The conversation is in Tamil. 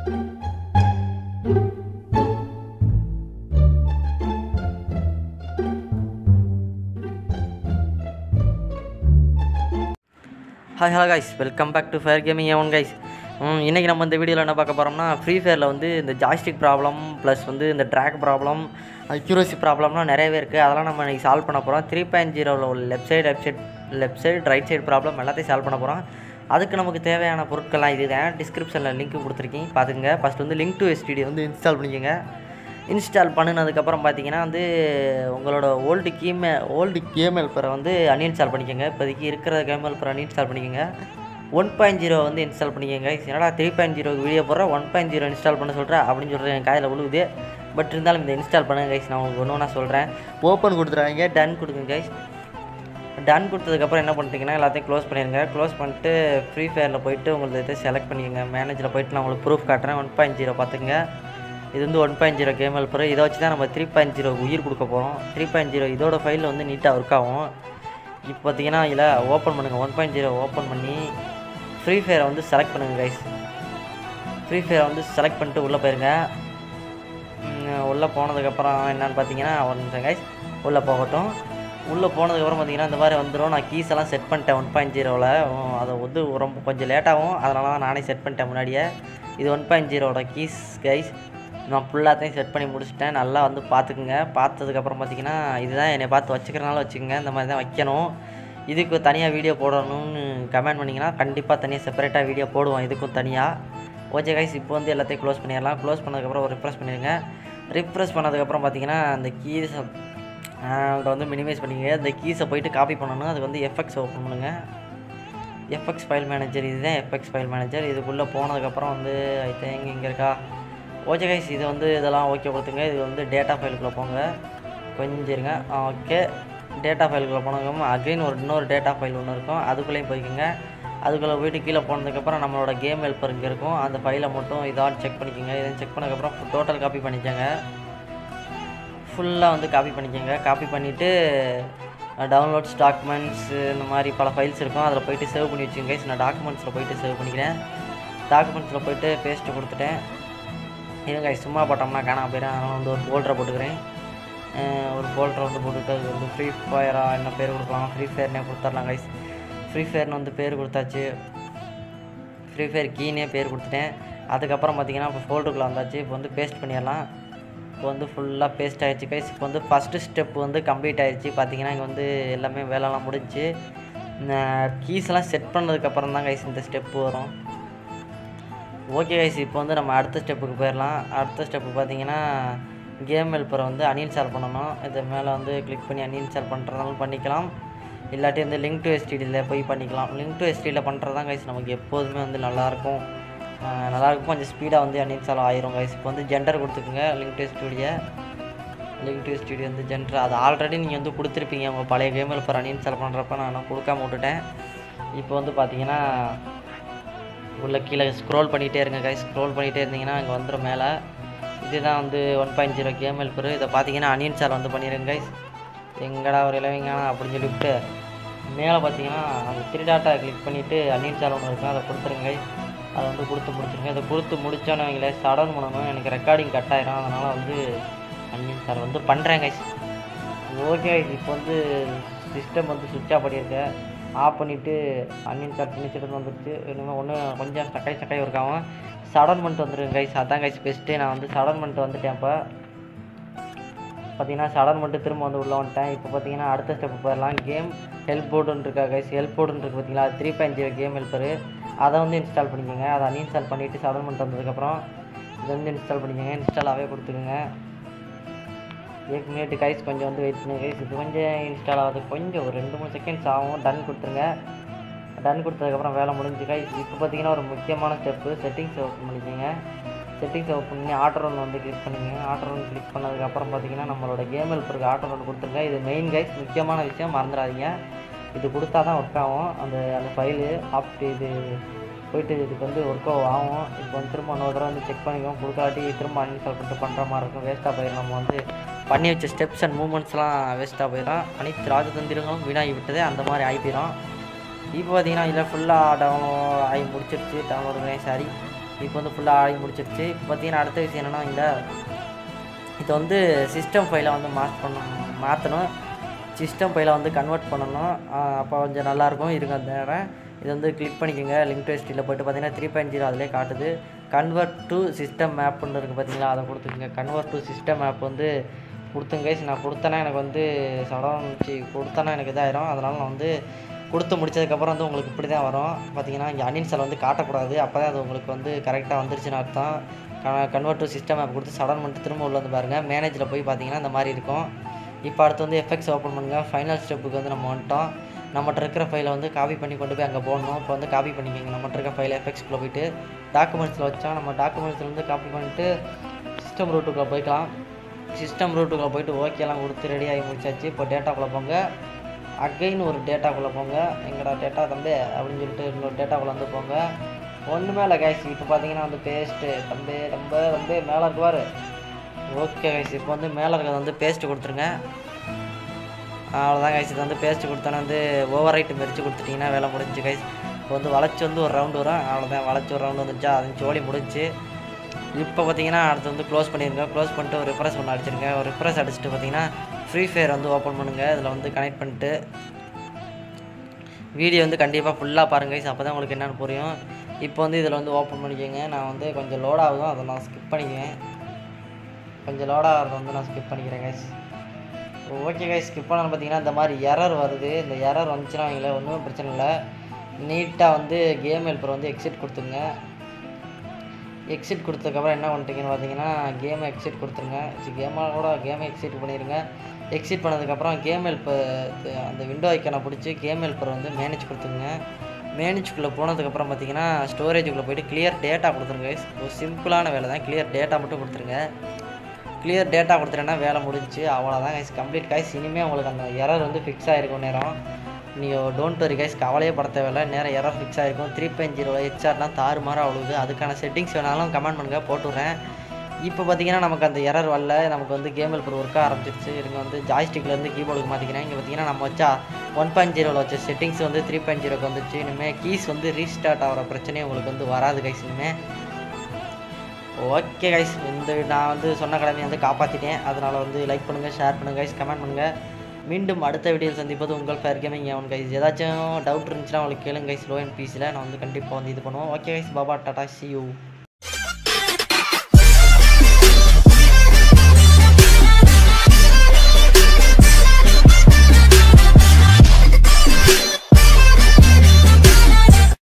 Hi hello guys welcome back to fire gaming ஏவன் கைஸ் இன்றைக்கி நம்ம இந்த வீடியோவில் என்ன பார்க்க போகிறோம்னா ஃப்ரீ ஃபயரில் வந்து இந்த ஜாய்ஸ்டிக் ப்ராப்ளம் ப்ளஸ் வந்து இந்த ட்ராக் ப்ராப்ளம் அக்யூரசி ப்ராப்ளம்லாம் நிறையவே இருக்குது அதெல்லாம் நம்ம இன்றைக்கி சால்வ் பண்ண போகிறோம் த்ரீ பாயிண்ட் ஜீரோவில் உள்ள left side left side left side right side problem எல்லாத்தையும் சால்வ் பண்ண போகிறோம் அதுக்கு நமக்கு தேவையான பொருட்கள்லாம் இதுதான் டிஸ்கிரிப்ஷனில் லிங்க் கொடுத்துருக்கீங்க பார்த்துங்க ஃபஸ்ட் வந்து லிங்க் டு எஸ்டிடி வந்து இன்ஸ்டால் பண்ணிக்கோங்க இன்ஸ்டால் பண்ணினதுக்கப்புறம் பார்த்தீங்கன்னா வந்து உங்களோட ஓல்டு கீமே ஓல்டு கேம் ஹெல்ப்பரை வந்து அன்இன்ஸ்டால் பண்ணிக்கோங்க இப்போதைக்கு இருக்கிற கேம் ஹெல்ப்பரை அன்இன்ஸ்டால் பண்ணிக்கோங்க ஒன் பாயிண்ட் ஜீரோ வந்து இன்ஸ்டால் பண்ணிக்கோங்க என்னடா த்ரீ பாயிண்ட் ஜீரோ வீடியோ போடுற ஒன் பாயிண்ட் ஜீரோ இன்ஸ்டால் பண்ண சொல்கிறேன் அப்படின்னு சொல்கிறேன் என் காதில் விழுவுது பட் இருந்தாலும் இந்த இன்ஸ்டால் பண்ணுங்க கைஸ் நான் உங்களுக்கு ஒன்று ஒன்றா சொல்கிறேன் ஓப்பன் கொடுத்துறாங்க டன் கொடுங்க கைஸ் டன் கொடுத்ததுக்கப்புறம் என்ன பண்ணிட்டீங்கன்னா எல்லாத்தையும் க்ளோஸ் பண்ணிடுங்க க்ளோஸ் பண்ணிட்டு ஃப்ரீ ஃபயரில் போயிட்டு உங்களுக்கு இதை செலக்ட் பண்ணிக்கோங்க மேனேஜரில் போயிட்டு நான் உங்களுக்கு ப்ரூஃப் காட்டுறேன் ஒன் பாயிண்ட் ஜீரோ பார்த்துங்க இது வந்து one point zero game helper இதை வச்சு தான் நம்ம த்ரீ பாயிண்ட் ஜீரோ உயிர் கொடுக்க போகிறோம் த்ரீ பாயிண்ட் ஜீரோ இதோட ஃபைல் வந்து நீட்டாக ஒர்க் ஆகும் இப்போ பார்த்தீங்கன்னா இதில் ஓப்பன் பண்ணுங்கள் ஒன் பாயிண்ட் ஜீரோ ஓப்பன் பண்ணி ஃப்ரீ ஃபயரை வந்து செலக்ட் பண்ணுங்கள் கைஸ் ஃப்ரீ ஃபயரை வந்து செலக்ட் பண்ணிட்டு உள்ளே போயிருங்க உள்ளே போனதுக்கப்புறம் என்னன்னு பார்த்தீங்கன்னா ஒரு நிமிஷம் கைஸ் உள்ளே போகட்டும் உள்ளே போனதுக்கப்புறம் பார்த்தீங்கன்னா இந்த மாதிரி வந்துடும் நான் கீஸ் எல்லாம் செட் பண்ணிட்டேன் ஒன் பாயிண்ட் ஜீரோவில் அதை வந்து ரொம்ப கொஞ்சம் லேட்டாகும் அதனால தான் நானே செட் பண்ணிட்டேன் முன்னாடியே இது ஒன் பாயிண்ட் ஜீரோட கீஸ் கைஸ் நான் ஃபுல்லாத்தையும் செட் பண்ணி முடிச்சிட்டேன் நல்லா வந்து பார்த்துக்குங்க பார்த்ததுக்கப்புறம் பார்த்தீங்கன்னா இதுதான் என்னை பார்த்து வச்சுக்கிறனால வச்சுக்கோங்க இந்த மாதிரி தான் வைக்கணும் இதுக்கு தனியாக வீடியோ போடணும்னு கமெண்ட் பண்ணிங்கன்னா கண்டிப்பாக தனியாக செப்பரேட்டாக வீடியோ போடுவோம் இதுக்கும் தனியாக ஓகே கைஸ் இப்போ வந்து எல்லாத்தையும் க்ளோஸ் பண்ணிடலாம் க்ளோஸ் பண்ணதுக்கப்புறம் ஒரு ரிப்ரெஸ் பண்ணிடுங்க ரிப்ரெஸ் பண்ணதுக்கப்புறம் பார்த்தீங்கன்னா அந்த கீஸை அதை வந்து மினிமைஸ் பண்ணிக்கங்க இந்த கீஸை போயிட்டு காப்பி பண்ணணும் அதுக்கு வந்து எஃப்எக்ஸ் ஓப்பன் பண்ணுங்கள் எஃப்எக்ஸ் ஃபைல் மேனேஜர் இதுதான் எஃப்எக்ஸ் ஃபைல் மேனேஜர் இதுக்குள்ளே போனதுக்கப்புறம் வந்து ஐ திங்க் இங்கே இருக்கா ஓகே கைஸ் இது வந்து இதெல்லாம் ஓகே கொடுத்துங்க இது வந்து டேட்டா ஃபைலுக்குள்ளே போங்க கொஞ்சம் இருங்க ஓகே டேட்டா ஃபைலுக்குள்ளே போனதுக்கப்புறம் அகைன் ஒரு இன்னொரு டேட்டா ஃபைல் ஒன்று இருக்கும் அதுக்குள்ளேயும் போய்க்குங்க அதுக்குள்ளே போயிட்டு கீழே போனதுக்கப்புறம் நம்மளோட கேம் ஹெல்ப்பர் இங்கே இருக்கும் அந்த ஃபைலை மட்டும் இதான் செக் பண்ணிக்கோங்க இதை செக் பண்ணதுக்கப்புறம் டோட்டல் காப்பி பண்ணிக்கோங்க ஃபுல்லாக வந்து காப்பி பண்ணிக்கோங்க காப்பி பண்ணிவிட்டு டவுன்லோட்ஸ் டாக்குமெண்ட்ஸ் இந்த மாதிரி பல ஃபைல்ஸ் இருக்கும் அதில் போயிட்டு சேவ் பண்ணி வச்சுங்க கைஸ் நான் டாக்குமெண்ட்ஸில் போயிட்டு சேவ் பண்ணிக்கிறேன் டாக்குமெண்ட்ஸில் போயிட்டு பேஸ்ட்டு கொடுத்துட்டேன் இருங்க சும்மா போட்டோம்னா காணாம போயிடும் அதனால் வந்து ஒரு ஃபோல்டரை போட்டுக்கிறேன் ஒரு ஃபோல்டரை வந்து போட்டுட்டு அது வந்து ஃப்ரீ ஃபயராக என்ன பேர் கொடுக்கலாம் ஃப்ரீ ஃபயர்னே கொடுத்துர்லாம் கைஸ் ஃப்ரீ ஃபயர்னு வந்து பேர் கொடுத்தாச்சு ஃப்ரீ ஃபயர் கீனே பேர் கொடுத்துட்டேன் அதுக்கப்புறம் பார்த்தீங்கன்னா இப்போ ஃபோல்டருக்குள்ளே வந்தாச்சு இப்போ வந்து பேஸ்ட் பண்ணிடலாம் இப்போ வந்து ஃபுல்லாக பேஸ்ட் ஆகிடுச்சு கைஸ் இப்போ வந்து ஃபஸ்ட்டு ஸ்டெப் வந்து கம்ப்ளீட் ஆகிடுச்சு பார்த்தீங்கன்னா இங்கே வந்து எல்லாமே வேலைலாம் முடிஞ்சு கீஸ்லாம் செட் பண்ணதுக்கப்புறம் தான் கைஸ் இந்த ஸ்டெப்பு வரும் ஓகே கைஸ் இப்போ வந்து நம்ம அடுத்த ஸ்டெப்புக்கு போயிடலாம் அடுத்த ஸ்டெப்பு பார்த்தீங்கன்னா கேம் ஹெல்ப்பரை வந்து அன்இன்ஸ்டால் பண்ணணும் இது மேலே வந்து கிளிக் பண்ணி அன்இன்ஸ்டால் பண்ணுறதாலும் பண்ணிக்கலாம் இல்லாட்டி வந்து லிங்க் டு எஸ்டிடியில் போய் பண்ணிக்கலாம் லிங்க் டு எஸ்டிடியில் பண்ணுறது தான் கைஸ் நமக்கு எப்போதுமே வந்து நல்லாயிருக்கும் நல்லாயிருக்கும் கொஞ்சம் ஸ்பீடாக வந்து அன்இன்ஸ்டால் ஆயிரும் கைஸ் இப்போ வந்து ஜெண்டர் கொடுத்துக்குங்க லிங்க் டு எஸ்டிடியை லிங்க் டு எஸ்டிடி வந்து ஜெண்டர் அது ஆல்ரெடி நீங்கள் வந்து கொடுத்துருப்பீங்க உங்கள் பழைய கேம் ஹெல்ப்பர் அன்இன்ஸ்டால் பண்ணுறப்ப நான் கொடுக்காம விட்டுட்டேன் இப்போ வந்து பார்த்தீங்கன்னா உள்ள கீழே ஸ்க்ரோல் பண்ணிகிட்டே இருங்க கைஸ் ஸ்க்ரோல் பண்ணிகிட்டே இருந்தீங்கன்னா இங்கே வந்துடும் மேலே இதுதான் வந்து one point zero game helper இதை பார்த்தீங்கன்னா அன்இன்ஸ்டால் வந்து பண்ணிடுங்க கைஸ் எங்கடா ஒரு இளவங்கானா அப்படின்னு சொல்லிவிட்டு மேலே பார்த்தீங்கன்னா அந்த த்ரீ டாட்டா கிளிக் பண்ணிவிட்டு அன்இன்ஸ்டால் ஒன்று இருக்கும் அதை கொடுத்துருங்க கைஸ் அதை வந்து கொடுத்து முடிச்சிருங்க அதை கொடுத்து முடித்தோன்னு வைங்களே சடன் பண்ணணும் எனக்கு ரெக்கார்டிங் கட் ஆயிரும் அதனால் வந்து அன்இன்ஸ்டால் வந்து பண்ணுறேன் கைஸ் ஓகே இப்போ வந்து சிஸ்டம் வந்து சுவிட்ச் ஆஃப் பண்ணியிருக்கேன் ஆஃப் பண்ணிவிட்டு அன்இன்ஸ்டால் ஃபினிஷ்டு வந்துடுச்சு இனிமேல் ஒன்று கொஞ்சம் சக்காய் சக்காய் இருக்காம சடன் பண்ணிட்டு வந்துருங்க கைஸ் அதான் கைஸ் பெஸ்ட்டு நான் வந்து சடன் பண்ணிட்டு வந்துட்டேன் இப்போ பார்த்தீங்கன்னா சடன் பண்ணிட்டு திரும்ப வந்து உள்ளே வந்துட்டேன் இப்போ பார்த்தீங்கன்னா அடுத்த ஸ்டெப் போயிடலாம் கேம் ஹெல்ப் போர்டுன்னு இருக்கா கைஸ் ஹெல்ப் போர்டுன்னு இருக்குது பார்த்தீங்களா three point zero game helper அதை வந்து இன்ஸ்டால் பண்ணிக்கோங்க அதை அன்இன்ஸ்டால் பண்ணிவிட்டு சடன் பண்ணிட்டு வந்ததுக்கப்புறம் இதை வந்து இன்ஸ்டால் பண்ணிக்கோங்க இன்ஸ்டாலாகவே கொடுத்துக்குங்க ஏக்கு மினிட் கைஸ் கொஞ்சம் வந்து வெயிட் பண்ணுங்க கைஸ் இது கொஞ்சம் இன்ஸ்டால் ஆகுது கொஞ்சம் ஒரு ரெண்டு மூணு செகண்ட்ஸ் ஆகும் டன் கொடுத்துருங்க டன் கொடுத்ததுக்கப்புறம் வேலை முடிஞ்சு கைஸ் இப்போ பார்த்தீங்கன்னா ஒரு முக்கியமான ஸ்டெப்பு செட்டிங்ஸ் ஓப்பன் பண்ணிக்கோங்க செட்டிங்ஸ் ஓப்பன் பண்ணி ஆட்டர் ஒன் வந்து கிளிக் பண்ணிக்கோங்க ஆட்டர் ஒன் கிளிக் பண்ணதுக்கப்புறம் பார்த்தீங்கன்னா நம்மளோட கேம் ஹெல்ப்பருக்கு ஆட்டர் ஒன் கொடுத்துருங்க இது மெயின் கைஸ் முக்கியமான விஷயம் மறந்துடாதீங்க இது கொடுத்தா தான் ஒர்க் ஆகும் அந்த அந்த ஃபைலு ஆப்ட் இது போயிட்டு இதுக்கு வந்து ஒர்க் ஆகும் இப்போ வந்து திரும்ப இன்னொரு தடவை வந்து செக் பண்ணிக்கோங்க கொடுக்காட்டி திரும்ப அன்இன்ஸ்டால் பண்ணிட்டு பண்ணுற மாதிரி இருக்கும் வேஸ்ட்டாக போயிடும் நம்ம வந்து பண்ணி வச்ச ஸ்டெப்ஸ் அண்ட் மூமெண்ட்ஸ்லாம் வேஸ்ட்டாக போயிடும் அனைத்து ராஜதந்திரங்களும் வீணாகி விட்டதே அந்த மாதிரி ஆகி போயிடும் இப்போ பார்த்தீங்கன்னா இதில் ஃபுல்லாக டவுன்லோட் ஆகி முடிச்சிருச்சு டவுன்லோடு சாரி இப்போ வந்து ஃபுல்லாக ஆகி முடிச்சிருச்சு இப்போ பார்த்தீங்கன்னா அடுத்த விஷயம் என்னென்னா இந்த இது வந்து சிஸ்டம் ஃபைலை வந்து மாஸ் பண்ணணும் மாற்றணும் சிஸ்டம் ஃபைலை வந்து கன்வெர்ட் பண்ணணும் ஆஹ் அப்போ கொஞ்சம் நல்லாயிருக்கும் இருங்க அந்த நேரம் இது வந்து கிளிக் பண்ணிக்கோங்க லிங்க் டெஸ்ட்டில் போய்ட்டு பார்த்தீங்கன்னா த்ரீ பாயிண்ட் ஜீரோ அதிலே காட்டுது கன்வெர்ட் டு சிஸ்டம் மேப்னு இருக்குது பார்த்தீங்களா அதை கொடுத்துக்கோங்க கன்வெர்ட் டு சிஸ்டம் மேப் வந்து கொடுத்துங்க guys. நான் கொடுத்தேன்னா எனக்கு வந்து சடம் சி கொடுத்தேன்னா எனக்கு இதாயிரும் அதனால் நான் வந்து கொடுத்து முடிச்சதுக்கப்புறம் வந்து உங்களுக்கு இப்படி தான் வரும் பார்த்தீங்கன்னா இங்கே அன்இன்ஸ்டால் வந்து காட்டக்கூடாது அப்போ தான் அது உங்களுக்கு வந்து கரெக்டாக வந்துருச்சுன்னு அர்த்தம் கன்வெர்ட் டு சிஸ்டம் ஆப் கொடுத்து சடன் பண்ணிட்டு திரும்ப உள்ள வந்து பாருங்கள் மேனேஜில் போய் பார்த்தீங்கன்னா இந்த மாதிரி இருக்கும் இப்போ அடுத்து வந்து எஃபெக்ட்ஸ் ஓப்பன் பண்ணுங்க ஃபைனல் ஸ்டெப்புக்கு வந்து நம்ம வந்துட்டோம் நம்மகிட்ட இருக்கிற ஃபைலை வந்து காப்பி பண்ணி கொண்டு போய் அங்கே போடணும் இப்போ வந்து காப்பி பண்ணிக்கோங்க நம்மகிட்ட இருக்க ஃபைலை எஃபெக்ட்ஸ்குள்ளே போயிட்டு டாக்குமெண்ட்ஸில் வச்சா நம்ம டாக்குமெண்ட்ஸில் வந்து காப்பி பண்ணிட்டு சிஸ்டம் ரூட்டுக்குள்ளே போய்க்கலாம் சிஸ்டம் ரூட்டுக்குள்ளே போயிட்டு ஓகேலாம் கொடுத்து ரெடி ஆகி முடிச்சாச்சு இப்போ டேட்டாக்குள்ளே போங்க அகைன் ஒரு டேட்டாக்குள்ளே போங்க எங்கடா டேட்டா தம்பி அப்படின்னு சொல்லிட்டு இன்னொரு டேட்டாக்குள்ளே வந்து போங்க ஒன்றுமே இல்லை கைஸ் இப்போ பார்த்தீங்கன்னா வந்து பேஸ்ட்டு தம்பி ரொம்ப ரொம்ப மேலே இருக்குவார் ஓகே கைஸ் இப்போ வந்து மேலே இருக்கிறது வந்து பேஸ்ட்டு கொடுத்துருங்க அவ்வளோதான் கைஸ் இது வந்து பேஸ்ட்டு கொடுத்தோன்னே வந்து ஓவர் ரைட்டு மெரிச்சு கொடுத்துட்டிங்கன்னா வேலை முடிஞ்சு கைஸ் இப்போ வந்து வளைச்சி வந்து ஒரு ரவுண்டு வரும் அவ்வளோதான் வளைச்சி ஒரு ரவுண்டு வந்துச்சா அது ஜோலி முடிஞ்சு இப்போ பார்த்தீங்கன்னா அடுத்து வந்து க்ளோஸ் பண்ணிடுங்க க்ளோஸ் பண்ணிட்டு ஒரு ரிஃப்ரெஷ் ஒன்று அடிச்சிருங்க ஒரு ரிஃப்ரெஷ் அடிச்சுட்டு பார்த்தீங்கன்னா ஃப்ரீ ஃபயர் வந்து ஓப்பன் பண்ணுங்கள் இதில் வந்து கனெக்ட் பண்ணிட்டு வீடியோ வந்து கண்டிப்பாக ஃபுல்லாக பாருங்கள் guys. அப்போ தான் உங்களுக்கு என்னென்னு புரியும் இப்போ வந்து இதில் வந்து ஓப்பன் பண்ணிக்கோங்க நான் வந்து கொஞ்சம் லோட் ஆகுதும் அதை நான் ஸ்கிப் பண்ணிக்குவேன் கொஞ்சம் லோட் ஆகிறத வந்து நான் ஸ்கிப் பண்ணிக்கிறேன் கைஸ் ஓகே கைஸ் ஸ்கிப் பண்ணணும் பார்த்தீங்கன்னா இந்த மாதிரி எரர் வருது இந்த எரர் வந்துச்சுன்னா வைங்கள ஒன்றும் பிரச்சனை இல்லை நீட்டாக வந்து கேம் ஹெல்ப்பர் வந்து எக்ஸிட் கொடுத்துங்க எக்ஸிட் கொடுத்ததுக்கப்புறம் என்ன பண்ணிட்டீங்கன்னு பார்த்தீங்கன்னா கேமை எக்ஸிட் கொடுத்துருங்க கேமாக கூட கேமை எக்ஸிட் பண்ணிடுங்க எக்ஸிட் பண்ணதுக்கப்புறம் கேம் ஹெல்ப் அந்த விண்டோ ஐக்கனை பிடிச்சி கேம் ஹெல்ப்பர் வந்து மேனேஜ் கொடுத்துருங்க மேனேஜ்குள்ளே போனதுக்கப்புறம் பார்த்தீங்கன்னா ஸ்டோரேஜுக்குள்ளே போயிட்டு கிளியர் டேட்டா கொடுத்துருங்க guys. ஒரு சிம்பிளான வேலை தான் கிளியர் டேட்டா மட்டும் கொடுத்துருங்க கிளியர் டேட்டா கொடுத்துட்டேன்னா வேலை முடிஞ்சு அவ்வளோதான் கைஸ் கம்ப்ளீட் கைஸ் இனிமேல் உங்களுக்கு அந்த எரர் வந்து ஃபிக்ஸ் ஆகிருக்கும் நேரம் நீங்கள் டோன்ட் வரி கைஸ் கவலையே பட தேவையில்ல நேரம் எரர் ஃபிக்ஸ் ஆகிருக்கும் த்ரீ பாயிண்ட் ஜீரோ ஹெச்ஆர்லாம் தாறுமாறாக அவ்வளோது அதுக்கான செட்டிங்ஸ் வேணாலும் கமெண்ட் பண்ணுங்கள் போட்டுவிட்றேன் இப்போ பார்த்தீங்கன்னா நமக்கு அந்த எரர் வரல நமக்கு வந்து கேம் ஹெல்ப்பர் ஒர்க் ஆரம்பிச்சிருச்சு இருங்க வந்து ஜாய்ஸ்டிக்லேருந்து கீபோர்டுக்கு மாற்றிக்கிறேன் இங்கே பார்த்தீங்கன்னா நம்ம வச்சா ஒன் பாயிண்ட் ஜீரோவில் வச்ச செட்டிங்ஸ் வந்து த்ரீ பாயிண்ட் ஜீரோக்கு வந்துச்சு இனிமேல் கீஸ் வந்து ரீஸ்டார்ட் ஆகிற பிரச்சனையும் உங்களுக்கு வந்து வராது கைஸ் இனிமேல் ஓகே கைஸ் இந்த நான் வந்து சொன்ன கடமையை வந்து காப்பாற்றிட்டேன் அதனால் வந்து லைக் பண்ணுங்கள் ஷேர் பண்ணுங்கள் கைஸ் கமெண்ட் பண்ணுங்கள் மீண்டும் அடுத்த வீடியோவில் சந்திப்பது உங்கள் ஃபேர் கேமிங் எவன் கைஸ் ஏதாச்சும் டவுட் இருந்துச்சுன்னா உங்களுக்கு கேளுங்க கைஸ் லோ அண்ட் பீஸில் நான் வந்து கண்டிப்பாக வந்து இது பண்ணுவோம் ஓகே கைஸ் பாபா டாடா சி யூ